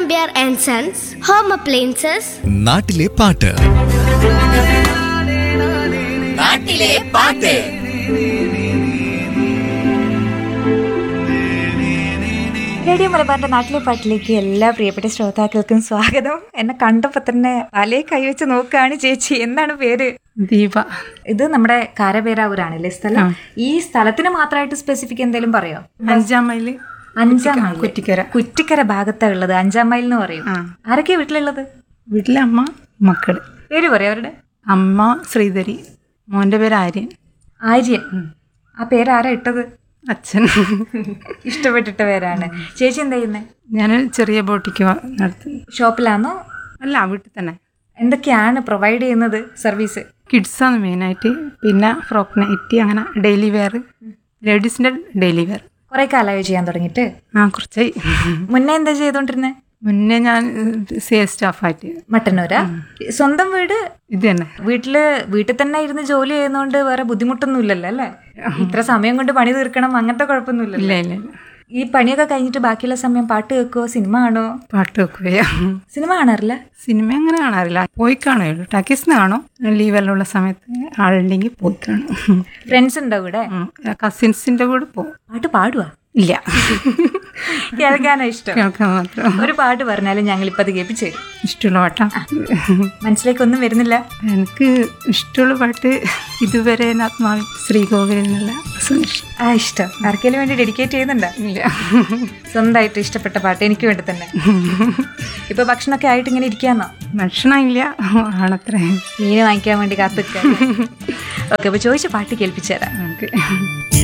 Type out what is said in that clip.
Nambiar and sons home appliances നാട്ടിലെ പാട്ട് നാട്ടിലെ പാട്ട് റേഡിയോ മലബാറിന്റെ നാട്ടിലെ പാട്ടിലേക്ക് എല്ലാ പ്രിയപ്പെട്ട ശ്രോതാക്കൾക്കും സ്വാഗതം എന്നെ കണ്ടപ്പോ തന്നെ തലേ കൈവച്ച് നോക്കുകയാണ് ചേച്ചി എന്താണ് പേര് ദീപ ഇത് നമ്മുടെ കാരപേരാവൂരാണല്ലേ സ്ഥലം ഈ സ്ഥലത്തിന് മാത്രമായിട്ട് സ്പെസിഫിക് എന്തെങ്കിലും പറയോ അഞ്ചാം മൈല് അഞ്ചാം മൈൽ കുറ്റിക്കര കുറ്റിക്കര ഭാഗത്താ ഉള്ളത് അഞ്ചാം മൈൽ എന്ന് പറയും ആരൊക്കെയാ വീട്ടിലുള്ളത് വീട്ടിലെ അമ്മ മക്കള് പേര് പറയോ അവരുടെ അമ്മ ശ്രീധരി മോന്റെ പേര് ആര്യൻ ആര്യൻ ആ പേര് ആരാ ഇട്ടത് അച്ഛൻ ഇഷ്ടപ്പെട്ടിട്ട പേരാണ് ചേച്ചി എന്താ ചെയ്യുന്നേ ഞാൻ ചെറിയ ബോട്ടിക്ക് നടത്തുന്നു ഷോപ്പിലാണോ അല്ല വീട്ടിൽ തന്നെ എന്തൊക്കെയാണ് പ്രൊവൈഡ് ചെയ്യുന്നത് സർവീസ് കിഡ്സാണ് മെയിനായിട്ട് പിന്നെ ഫ്രോക്ക് നൈറ്റി അങ്ങനെ ഡെയിലി വെയർ ലേഡീസിൻ്റെ ഡെയിലി വെയർ കുറെ കാലമായി ചെയ്യാൻ തുടങ്ങിയിട്ട് ആ കുറച്ചായി മുന്നേ എന്താ ചെയ്തോണ്ടിരുന്നേ മുന്നേ ഞാൻ സെയിൽ സ്റ്റാഫായിട്ട് മട്ടന്നൂരാ സ്വന്തം വീട് ഇത് തന്നെ വീട്ടില് വീട്ടിൽ തന്നെ ഇരുന്ന് ജോലി ചെയ്യുന്നോണ്ട് വേറെ ബുദ്ധിമുട്ടൊന്നും ഇല്ലല്ലോ അല്ലേ ഇത്ര സമയം കൊണ്ട് പണി തീർക്കണം അങ്ങനത്തെ കുഴപ്പമൊന്നുമില്ലല്ലോ ഇല്ല ഇല്ല ഇല്ല ഈ പണിയൊക്കെ കഴിഞ്ഞിട്ട് ബാക്കിയുള്ള സമയം പാട്ട് കേൾക്കുവോ സിനിമ കാണുമോ പാട്ട് വെക്കുകയാ സിനിമ കാണാറില്ല സിനിമ അങ്ങനെ കാണാറില്ല പോയി കാണുകയുള്ളൂ ടാക്കീസിന് കാണും ലീവെല്ലാം ഉള്ള സമയത്ത് ആളുണ്ടെങ്കിൽ പോയി കാണും ഫ്രണ്ട്സ് ഉണ്ടോ ഇവിടെ കസിൻസിൻ്റെ കൂടെ പോകും പാട്ട് പാടുവാ ഇല്ല കേൾക്കാനോ ഇഷ്ടം കേൾക്കാൻ മാത്രം ഒരു പാട്ട് പറഞ്ഞാലും ഞങ്ങൾ ഇപ്പൊ അത് കേൾപ്പിച്ചു തരും ഇഷ്ടമുള്ള പാട്ടാ മനസ്സിലേക്കൊന്നും വരുന്നില്ല എനിക്ക് ഇഷ്ടമുള്ള പാട്ട് ഇതുവരെ ആത്മാവിൽ ശ്രീകോവിൽ എന്നുള്ള song ഇഷ്ടം. ആ ഇഷ്ടം ആർക്കെങ്കിലും വേണ്ടി ഡെഡിക്കേറ്റ് ചെയ്യുന്നുണ്ടോ ഇല്ല സ്വന്തമായിട്ട് ഇഷ്ടപ്പെട്ട പാട്ട് എനിക്ക് വേണ്ടി തന്നെ ഇപ്പൊ ഭക്ഷണമൊക്കെ ആയിട്ട് ഇങ്ങനെ ഇരിക്കാന്നോ ഭക്ഷണം ഇല്ല ആണത്രേ മീന് വാങ്ങിക്കാൻ വേണ്ടി കാത്തിക്ക ഓക്കെ അപ്പൊ ചോദിച്ച പാട്ട് കേൾപ്പിച്ചു തരാം ഓക്കെ